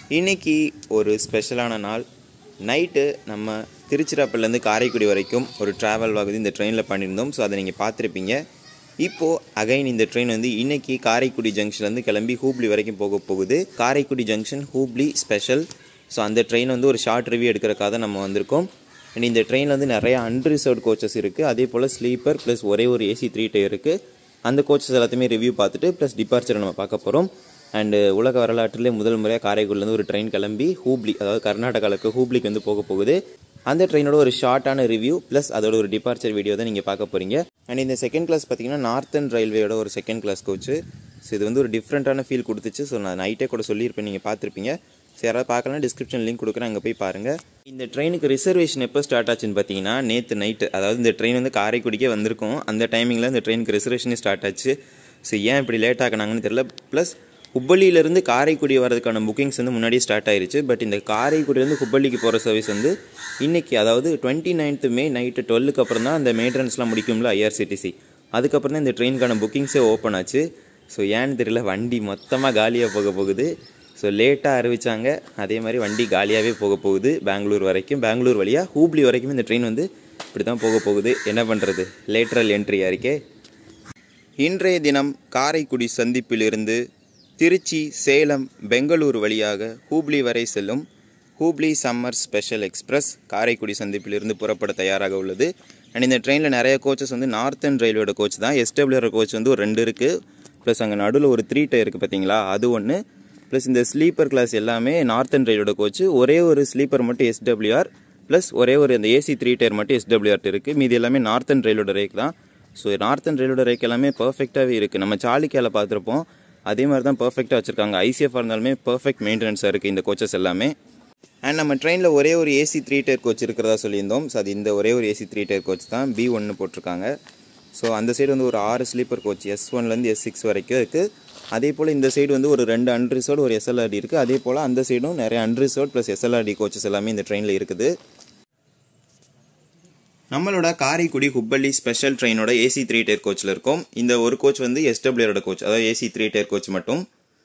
இன்னைக்கு ஒரு ஸ்பெஷலான நாள் நைட்டு நம்ம திருச்சிராப்பள்ளிலேருந்து காரைக்குடி வரைக்கும் ஒரு ட்ராவல் ஆகுது இந்த ட்ரெயினில் பண்ணியிருந்தோம் ஸோ அதை நீங்கள் பார்த்துருப்பீங்க இப்போது அகைன் இந்த ட்ரெயின் வந்து இன்னைக்கு காரைக்குடி ஜங்ஷன்லேருந்து கிளம்பி ஹூப்ளி வரைக்கும் போக போகுது Karaikudi junction Hubli special so அந்த ட்ரெயின் வந்து ஒரு ஷார்ட் ரிவ்யூ எடுக்கிறக்காக தான் நம்ம வந்திருக்கோம் அண்ட் இந்த ட்ரெயினில் வந்து நிறைய அன்ரிசர்வ்ட் கோச்சஸ் இருக்குது அதே போல் ஸ்லீப்பர் ப்ளஸ் ஒரே ஒரு ஏசி த்ரீ டே இருக்குது அந்த கோச்சஸ் எல்லாத்தையுமே ரிவ்யூ பார்த்துட்டு ப்ளஸ் டிபார்ச்சரை நம்ம பார்க்க போகிறோம் அண்டு உலக வரலாற்றிலே முதல் முறையாக காரைக்குடிலேருந்து ஒரு ட்ரெயின் கிளம்பி ஹூப்ளி அதாவது கர்நாடகாவுக்கு ஹூப்ளிக்கு வந்து போக போகுது அந்த ட்ரெயினோட ஒரு ஷார்ட்டான ரிவ்யூ ப்ளஸ் அதோட ஒரு டிபார்ச்சர் வீடியோ தான் நீங்கள் பார்க்க போகிறீங்க அண்ட் இந்த செகண்ட் கிளாஸ் பார்த்தீங்கன்னா நார்த்தன் ரயில்வேயோட ஒரு செகண்ட் கிளாஸ் கோச்சு ஸோ இது வந்து ஒரு டிஃப்ரெண்ட்டான ஃபீல் கொடுத்துச்சு ஸோ நான் நைட்டே கூட சொல்லியிருப்பேன் நீங்கள் பார்த்துருப்பீங்க ஸோ யாராவது பார்க்கலாம் டிஸ்கிரிப்ஷன் லிங்க் கொடுக்குறேன் அங்கே போய் பாருங்கள் இந்த ட்ரெயினுக்கு ரிசர்வேஷன் எப்போ ஸ்டார்ட் ஆச்சுன்னு பார்த்தீங்கன்னா நேற்று நைட்டு அதாவது இந்த ட்ரெயின் வந்து காரைக்குடிக்கே வந்திருக்கும் அந்த டைமிங்கில் இந்த ட்ரெயினுக்கு ரிசர்வேஷனே ஸ்டார்ட் ஆச்சு ஸோ ஏன் இப்படி லேட் ஆகினாங்கன்னு தெரியல ப்ளஸ் ஹுப்பள்ளியிலேருந்து காரைக்குடி வரதுக்கான புக்கிங்ஸ் வந்து முன்னாடியே ஸ்டார்ட் ஆயிருச்சு பட் இந்த காரைக்குடியிலேருந்து ஹுப்பள்ளிக்கு போகிற சர்வீஸ் வந்து இன்னைக்கு அதாவது டுவெண்ட்டி நைன்த்து மே நைட்டு டுவெல்லுக்கு அப்புறம் தான் அந்த மெயின்டெனன்ஸ்லாம் முடிக்கும்ல ஐஆர்சிடிசி அதுக்கப்புறம் தான் இந்த ட்ரெயினுக்கான புக்கிங்ஸே ஓப்பன் ஆச்சு ஸோ ஏன்னு தெரியல வண்டி மொத்தமாக காலியாக போக போகுது ஸோ லேட்டாக அறிவிச்சாங்க அதே மாதிரி வண்டி காலியாகவே போக போகுது பெங்களூர் வரைக்கும் பெங்களூர் வழியாக ஹூப்ளி வரைக்கும் இந்த ட்ரெயின் வந்து இப்படி தான் போக போகுது என்ன பண்ணுறது லேட்ரல் என்ட்ரியாக இருக்கே இன்றைய தினம் காரைக்குடி சந்திப்பிலிருந்து திருச்சி சேலம் பெங்களூர் வழியாக ஹூப்ளி வரை செல்லும் Hubli summer special express Karaikudi சந்திப்பிலிருந்து புறப்பட தயாராக உள்ளது அண்ட் இந்த ட்ரெயினில் நிறைய கோச்சஸ் வந்து நார்த்தன் ரயில்வேயோட கோச் தான் எஸ்டபிள்யூஆர் கோச் வந்து ஒரு ரெண்டு இருக்குது ப்ளஸ் அங்கே நடுவில் ஒரு த்ரீ டயர் இருக்குது பார்த்தீங்களா அது ஒன்று ப்ளஸ் இந்த ஸ்லீப்பர் கிளாஸ் எல்லாமே நார்த்தன் ரயிலோட கோச் ஒரே ஒரு ஸ்லீப்பர் மட்டும் எஸ்டபிள்யூஆர் ப்ளஸ் ஒரே ஒரு அந்த ஏசி த்ரீ டயர் மட்டும் எஸ்டபிள்யூஆர் இருக்குது மீதி எல்லாமே நார்த்தன் ரயிலோட ரேக் தான் ஸோ நார்த்தன் ரயிலோட ரேக் எல்லாமே பர்ஃபெக்டாகவே இருக்குது நம்ம சாலிக்கால பார்த்துருப்போம் அதே மாதிரி தான் பர்ஃபெக்டாக வச்சுருக்காங்க ஐசிஎஃப் இருந்தாலுமே பர்ஃபெக்ட் மெயின்டெனன்ஸாக இருக்குது இந்த கோச்சஸ் எல்லாமே அண்ட் நம்ம ட்ரெயினில் ஒரே ஒரு ஏசி த்ரீ டயர் கோச் இருக்கிறதா சொல்லியிருந்தோம் ஸோ அது இந்த ஒரே ஒரு ஏசி த்ரீ டயர் கோச் தான் பி ஒன்று போட்டிருக்காங்க ஸோ அந்த சைடு வந்து ஒரு ஆறு ஸ்லீப்பர் கோச் எஸ் ஒன்லேருந்து எஸ் சிக்ஸ் வரைக்கும் இருக்குது அதே போல் இந்த சைடு வந்து ஒரு ரெண்டு அன்ரிசர்வ்டு ஒரு எஸ்எல்ஆர்டி இருக்குது அதே போல் அந்த சைடும் நிறைய அன்ரிசர்வ்ட் ப்ளஸ் எஸ்எல்ஆர்டி கோச்சஸ் எல்லாமே இந்த ட்ரெயினில் இருக்குது நம்மளோட காரைக்குடி ஹுப்பள்ளி ஸ்பெஷல் ட்ரெயினோட ஏசி த்ரீ டயர் கோச்சில் இருக்கும் இந்த ஒரு கோச் வந்து எஸ்டபிள்யூரோட கோச் அதாவது ஏசி த்ரீ டயர் கோச் மட்டும்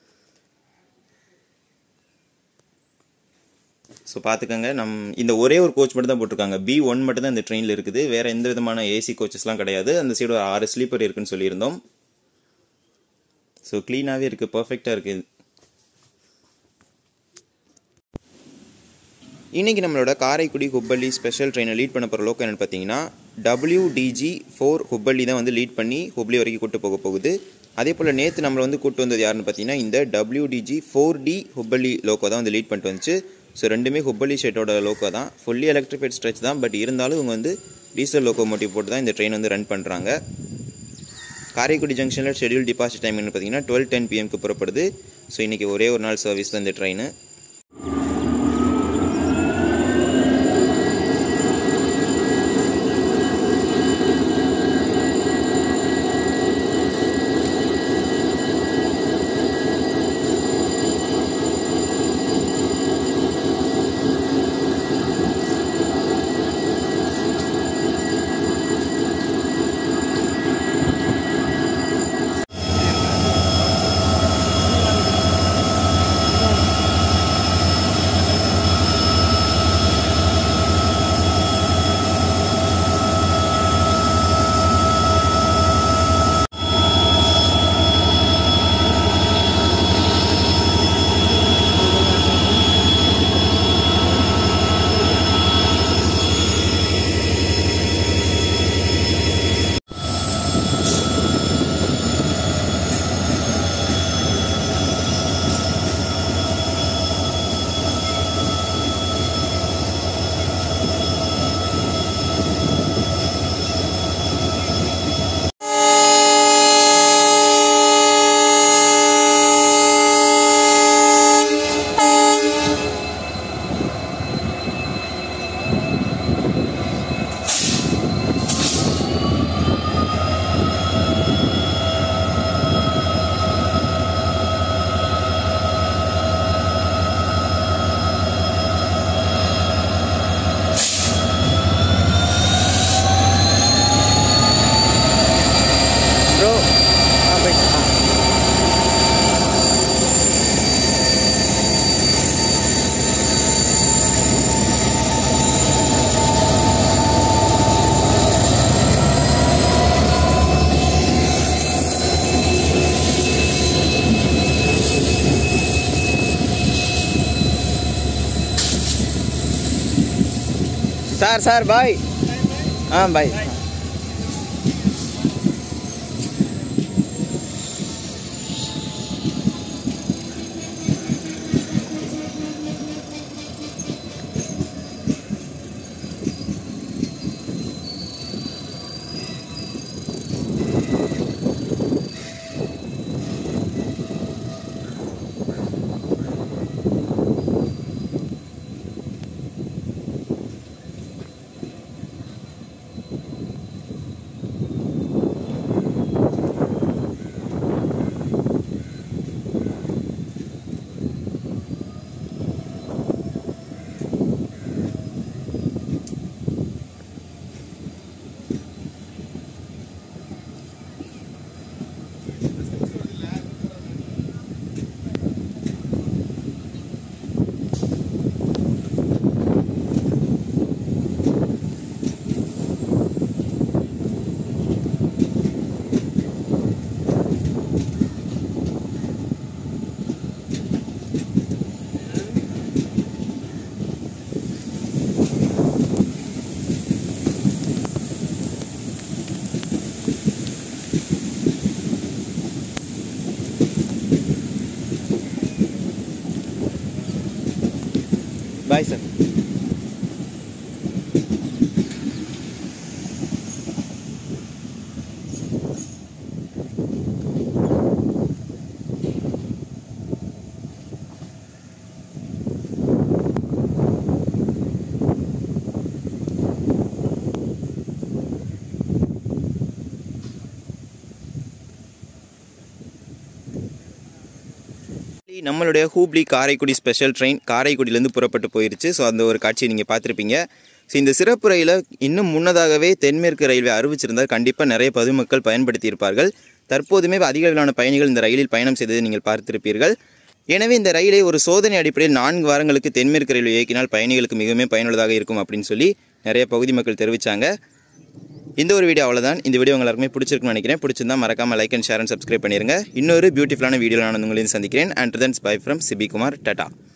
ஸோ பார்த்துக்கோங்க நம் இந்த ஒரே ஒரு கோச் மட்டும் தான் போட்டிருக்காங்க பி ஒன் மட்டும் தான் இந்த ட்ரெயினில் இருக்குது வேற எந்த விதமான ஏசி கோச்சஸ்லாம் கிடையாது அந்த சைடு ஒரு ஆறு ஸ்லீப்பர் இருக்குன்னு சொல்லியிருந்தோம் ஸோ க்ளீனாகவே இருக்குது பர்ஃபெக்டாக இருக்குது இன்றைக்கி நம்மளோட காரைக்குடி ஹுப்பள்ளி ஸ்பெஷல் ட்ரெயினை லீட் பண்ண போகிற லோக்கம் என்னென்னு பார்த்தீங்கன்னா டபிள்யூடிஜி ஃபோர் ஹுப்பள்ளி தான் வந்து லீட் பண்ணி ஹுப்ளி வரைக்கும் கூட்டு போக போகுது அதே போல் நேற்று நம்மளை வந்து கூட்டு வந்தது யாருன்னு பார்த்தீங்கன்னா இந்த WDG four D Hubballi loco தான் வந்து லீட் பண்ணிட்டு வந்துச்சு ஸோ ரெண்டுமே ஹுப்பள்ளி ஷெட்டோட லோக்கோ தான் ஃபுல்லி எலக்ட்ரிஃபைட் ஸ்ட்ரெச் தான் பட் இருந்தாலும் இவங்க வந்து டீசல் லோக்கோ மோட்டிவ் போட்டு தான் இந்த ட்ரெயின் வந்து ரன் பண்ணுறாங்க காரைக்குடி ஜங்ஷனில் ஷெடியூல் டிபாசிட் டைம் பார்த்தீங்கன்னா டுவெல் டென் பிஎம்க்கு புறப்படுது ஸோ இன்றைக்கி ஒரே ஒரு நாள் சர்வீஸ் தான் இந்த train sir sir bye ah bye bye sir நம்மளுடைய ஹூப்ளி காரைக்குடி ஸ்பெஷல் ட்ரெயின் காரைக்குடியிலேருந்து புறப்பட்டு போயிருச்சு ஸோ அந்த ஒரு காட்சியை நீங்கள் பார்த்துருப்பீங்க ஸோ இந்த சிறப்பு ரயிலை இன்னும் முன்னதாகவே தென்மேற்கு ரயில்வே அறிவிச்சிருந்தால் கண்டிப்பாக நிறைய பொதுமக்கள் பயன்படுத்தியிருப்பார்கள் தற்போதுமே அதிக அளவிலான பயணிகள் இந்த ரயிலில் பயணம் செய்ததை நீங்கள் பார்த்திருப்பீர்கள் எனவே இந்த ரயிலை ஒரு சோதனை அடிப்படையில் நான்கு வாரங்களுக்கு தென்மேற்கு ரயில்வே இயக்கினால் பயணிகளுக்கு மிகவும் பயனுள்ளதாக இருக்கும் அப்படின்னு சொல்லி நிறைய பகுதி மக்கள் தெரிவித்தாங்க இந்த ஒரு வீடியோ அவ்வளோதான் இந்த வீடியோ உங்க எல்லாருக்குமே பிடிச்சிருக்குன்னு நினைக்கிறேன் பிடிச்சிருந்தா மறக்காம like and share and subscribe பண்ணிருங்க இன்னொரு பியூட்டிஃபுல்லான வீடியோ நான் உங்களையும் சந்திக்கிறேன் and thanks bye from Sibi Kumar Tata